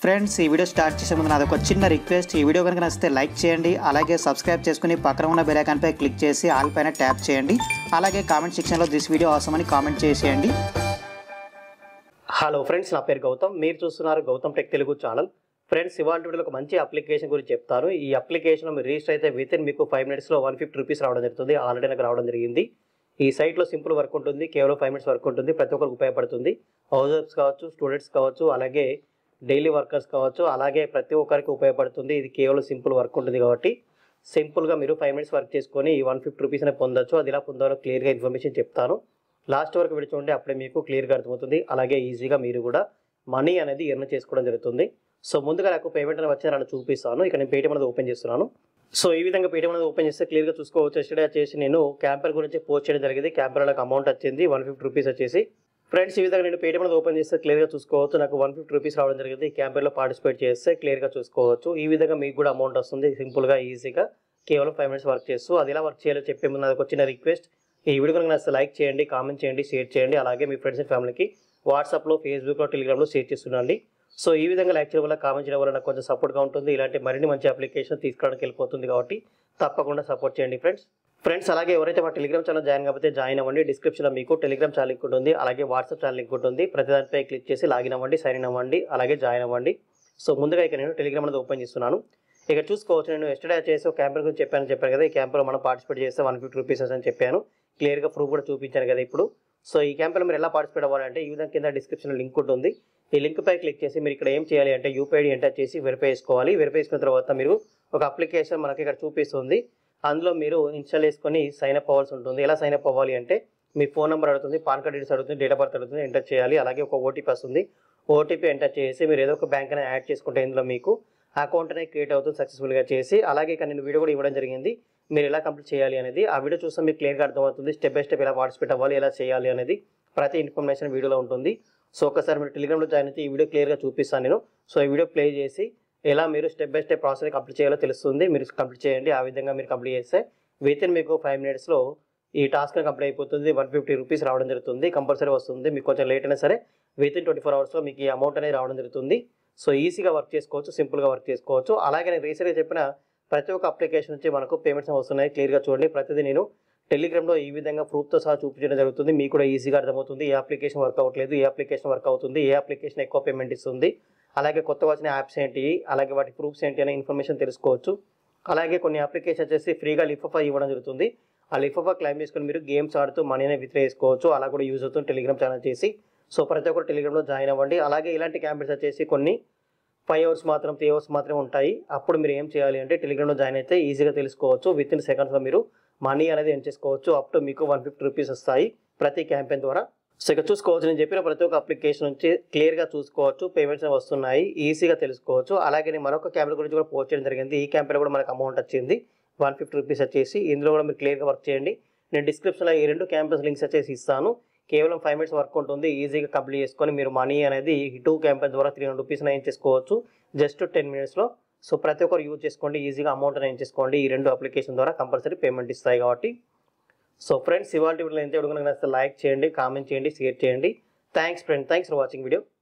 friends ఈ video start చేసే ముందు నాది ఒక చిన్న రిక్వెస్ట్ ఈ వీడియో కనుక నచ్చితే లైక్ చేయండి అలాగే సబ్స్క్రైబ్ చేసుకుని పక్కన ఉన్న బెల్ ఐకాన్ పై క్లిక్ చేసి ఆల్ పైన ట్యాప్ చేయండి అలాగే కామెంట్ సెక్షన్లో దిస్ వీడియో అవసరం అని కామెంట్ చేసేయండి హలో ఫ్రెండ్స్ నా పేరు గౌతమ్ మీరు చూస్తున్నారు Gautam tech Telugu channel friends ఇవాళ వీడియోలో ఒక మంచి అప్లికేషన్ గురించి చెప్తాను ఈ అప్లికేషన్ మీరు రిజిస్టర్ అయితే విత్ ఇన్ మీకు ఫైవ్ మినిట్స్లో వన్ ఫిఫ్టీ రూపీస్ రావడం జరుగుతుంది ఆల్రెడీ నాకు రావడం జరిగింది ఈ సైట్లో సింపుల్ వర్క్ ఉంటుంది కేవలం ఫైవ్ మినిట్స్ వర్క్ ఉంటుంది ప్రతి ఒక్కరికి ఉపయోగపడుతుంది హౌస్ కావచ్చు స్టూడెంట్స్ కావచ్చు అలాగే డైలీ వర్కర్స్ కావచ్చు అలాగే ప్రతి ఒక్కరికి ఉపయోగపడుతుంది ఇది కేవలం సింపుల్ వర్క్ ఉంటుంది కాబట్టి సింపుల్గా మీరు ఫైవ్ మినిట్స్ వర్క్ చేసుకొని ఈ వన్ ఫిఫ్టీ రూపీస్ అనేది పొందొచ్చు అది ఎలా పొందాలో క్లియర్గా ఇన్ఫర్మేషన్ చెప్తాను లాస్ట్ వరకు వీడియో చూడండి అప్పుడే మీకు క్లియర్గా అర్థమవుతుంది అలాగే ఈజీగా మీరు కూడా మనీ అనేది ఎర్న్ చేసుకోవడం జరుగుతుంది సో ముందుగా నాకు పేమెంట్ అనేది వచ్చి నేను చూపిస్తాను ఇక్కడ నేను పేటీఎం అనేది ఓపెన్ చేస్తున్నాను సో ఈ విధంగా పేటీఎం అనేది ఓపెన్ చేస్తే క్లియర్గా చూసుకోవచ్చు ఎస్టర్డే వచ్చేసి నేను క్యాంపర్ గురించి పోస్ట్ చేయడం జరిగింది క్యాంపర్ నాకు అమౌంట్ వచ్చింది వన్ ఫిఫ్టీ రూపీస్ వచ్చేసి ఫ్రెండ్స్ ఈ విధంగా నేను పేటీఎం అనేది ఓపెన్ చేస్తే క్లియర్గా చూసుకోవచ్చు నాకు వన్ ఫిఫ్టీ రూపీస్ రావడం జరిగింది ఈ క్యాంపర్లో పార్టిసిపేట్ చేస్తే క్లియర్గా చూసుకోవచ్చు ఈ విధంగా మీకు కూడా అమౌంట్ వస్తుంది సింపుల్గా ఈజీగా కేవలం ఫైవ్ మినిట్స్ వర్క్ చేస్తూ అది ఎలా వర్క్ చేయాలో చెప్పే ముందు నాకు వచ్చిన రిక్వెస్ట్ ఈ వీడియో కనుక నచ్చితే లైక్ చేయండి కామెంట్ చేయండి షేర్ చేయండి అలాగే మీ ఫ్రెండ్స్ అండ్ ఫ్యామిలీకి వాట్సాప్లో ఫేస్బుక్లో టెలిగ్రామ్లో షేర్ చేస్తుండండి సో ఈ విధంగా లైక్ చేయడం వల్ల కామెంట్ చేయడం వల్ల నాకు కొంచెం సపోర్ట్గా ఉంటుంది ఇలాంటి మరిన్ని మంచి అప్లికేషన్ తీసుకోవడానికి వెళ్ళిపోతుంది కాబట్టి తప్పకుండా సపోర్ట్ చేయండి ఫ్రెండ్స్ ఫ్రెండ్స్ అలాగే ఎవరైతే మా టెలిగ్రామ్ ఛానల్ జాయిన్ కాకపోతే జాయిన్ అవ్వండి డిస్క్రిప్షన్లో మీకు టెలిగ్రామ్ ఛానల్ లింక్ ఉంటుంది అలాగే వాట్సాప్ ఛానల్ లింక్ ఉంటుంది ప్రతి దానిపై క్లిక్ చేసి లాగిన్ అవ్వండి సైన్ ఇన్ అవ్వండి అలాగే జాయిన్ అవ్వండి సో ముందుగా ఇక నేను టెలిగ్రామ్ అనేది ఓపెన్ చేస్తున్నాను ఇక చూసుకోవచ్చు నేను ఎస్టర్డే చేసి ఒక క్యాంపెయిన్ గురించి చెప్పాను చెప్పాను కదా ఈ క్యాంపెయిన్లో మనం పార్టిసిపేట్ చేస్తే వన్ ఫిఫ్టీ రూపీస్ అని చెప్పాను క్లియర్గా ప్రూఫ్ కూడా చూపించాను కదా ఇప్పుడు సో ఈ క్యాంపెయిన్ మీరు ఎలా పార్టిసిపేట్ అవ్వాలంటే ఈ విధంగా కింద డిస్క్రిప్షన్లో లింక్ ఉంటుంది ఈ లింక్ పై క్లిక్ చేసి మీరు ఇక్కడ ఏం చేయాలి అంటే యూపీఐడి ఎంటర్ చేసి వెరిఫై చేసుకోవాలి వెరిఫై చేసుకున్న తర్వాత మీరు ఒక అప్లికేషన్ మనకి ఇక్కడ చూపిస్తుంది అందులో మీరు ఇన్స్టాల్ చేసుకొని సైన్ అప్ అవ్వాల్సి ఉంటుంది ఎలా సైన్ అప్ అవ్వాలి అంటే మీ ఫోన్ నెంబర్ అడుగుతుంది పాన్ కార్డ్ డీటెయిల్స్ అడుగుతుంది డేట్ ఆఫ్ బర్త్ అడుగుతుంది ఎంటర్ చేయాలి అలాగే ఒక ఓటీపీ వస్తుంది ఓటీపీ ఎంటర్ చేసి మీరు ఏదో ఒక బ్యాంక్ అనేది యాడ్ చేసుకుంటే ఇందులో మీకు అకౌంట్ అనేది క్రియేట్ అవుతుంది సక్సెస్ఫుల్గా చేసి అలాగే ఇక్కడ నేను వీడియో కూడా ఇవ్వడం జరిగింది మీరు ఎలా కంప్లీట్ చేయాలి అనేది ఆ వీడియో చూస్తే మీకు క్లియర్గా అర్థమవుతుంది స్టెప్ బై స్టెప్ ఎలా పార్టిసిపేట్ అవ్వాలి ఎలా చేయాలి అనేది ప్రతి ఇన్ఫర్మేషన్ వీడియోలో ఉంటుంది సో ఒకసారి మీరు టెలిగ్రామ్లో జాయిన్ అయితే ఈ వీడియో క్లియర్గా చూపిస్తాను నేను సో ఈ వీడియో ప్లే చేసి ఎలా మీరు step by step process complete చేయాలో తెలుస్తుంది మీరు కంప్లీట్ చేయండి ఆ విధంగా మీరు కంప్లీట్ చేస్తే విత్ ఇన్ మీకు ఫైవ్ మినిట్స్లో ఈ టాస్క్ కంప్లీట్ అయిపోతుంది వన్ ఫిఫ్టీ రూపీస్ రావడం జరుగుతుంది కంపల్సరీ వస్తుంది మీకు కొంచెం లేట్ అయినా సరే విత్ ఇన్ ట్వంటీ ఫోర్ అవర్స్లో మీకు ఈ అమౌంట్ అనేది రావడం జరుగుతుంది సో ఈజీగా వర్క్ చేసుకోవచ్చు సింపుల్గా వర్క్ చేసుకోవచ్చు అలాగే నేను రీసెంట్గా చెప్పిన ప్రతి ఒక్క అప్లికేషన్ నుంచి మనకు పేమెంట్స్ వస్తున్నాయి క్లియర్గా చూడండి ప్రతిదీ నేను టెలిగ్రామ్లో ఈ విధంగా ప్రూఫ్తో సహా చూపించడం జరుగుతుంది మీకు కూడా ఈజీగా అర్థమవుతుంది ఏ అప్లికేషన్ వర్క్ అవ్వట్లేదు ఏ అప్లికేషన్ వర్క్ అవుతుంది ఏ అప్లికేషన్ ఎక్కువ పేమెంట్ ఇస్తుంది అలాగే కొత్త వచ్చిన యాప్స్ ఏంటి అలాగే వాటి ప్రూఫ్స్ ఏంటి అనే ఇన్ఫర్మేషన్ తెలుసుకోవచ్చు అలాగే కొన్ని అప్లికేషన్ వచ్చేసి ఫ్రీగా లిఫ్ఆఫ్ ఇవ్వడం జరుగుతుంది ఆ లిఫ్ఆఫ్ క్లైమ్ చేసుకొని మీరు గేమ్స్ ఆడుతూ మనీనే విత్డ్రా చేసుకోవచ్చు అలా కూడా యూజ్ అవుతుంది టెలిగ్రామ్ ఛానల్ చేసి సో ప్రతి ఒక్కరు టెలిగ్రామ్లో జాయిన్ అవ్వండి అలాగే ఇలాంటి క్యాంపెయిన్స్ వచ్చేసి కొన్ని ఫైవ్ అవర్స్ మాత్రం త్రీ అవర్స్ మాత్రమే ఉంటాయి అప్పుడు మీరు ఏం చేయాలి అంటే టెలిగ్రామ్లో జాయిన్ అయితే ఈజీగా తెలుసుకోవచ్చు విత్ ఇన్ సెకండ్స్లో మీరు మనీ అనేది ఎన్ చేసుకోవచ్చు అప్ టు మీకు వన్ ఫిఫ్టీ రూపీస్ వస్తాయి ప్రతి క్యాంపెయిన్ ద్వారా సో ఇక చూసుకోవచ్చు నేను చెప్పిన ప్రతి ఒక్క అప్లికేషన్ నుంచి క్లియర్గా చూసుకోవచ్చు పేమెంట్స్ వస్తున్నాయి ఈజీగా తెలుసుకోవచ్చు అలాగే నేను మరొక క్యాంపెయిన్ గురించి కూడా పోస్ట్ చేయడం జరిగింది ఈ క్యాంపెయిన్ కూడా మనకు అమౌంట్ వచ్చింది వన్ ఫిఫ్టీ రూపీస్ వచ్చేసి ఇందులో కూడా మీరు క్లియర్గా వర్క్ చేయండి నేను డిస్క్రిప్షన్లో ఈ రెండు క్యాంపెయిన్స్ లింక్స్ వచ్చేసి ఇస్తాను కేవలం ఫైవ్ మినిట్స్ వర్క్ ఉంటుంది ఈజీగా కంప్లీట్ చేసుకొని మీరు మనీ అనేది ఈ టూ క్యాంపెయిన్ ద్వారా త్రీ హండ్రెడ్ రూపీస్ ఏం చేసుకోవచ్చు జస్ట్ టెన్ మినిట్స్లో సో ప్రతి ఒక్కరు యూజ్ చేసుకోండి ఈజీగా అమౌంట్ ఏం చేసుకోండి ఈ రెండు అప్లికేషన్ ద్వారా కంపల్సరీ పేమెంట్ ఇస్తాయి కాబట్టి సో ఫ్రెండ్స్ ఇవాళ వీడియో ఎంత ఎవరికి నచ్చితే లైక్ చేయండి కామెంట్ చేయండి షేర్ చేయండి thanks friend thanks for watching video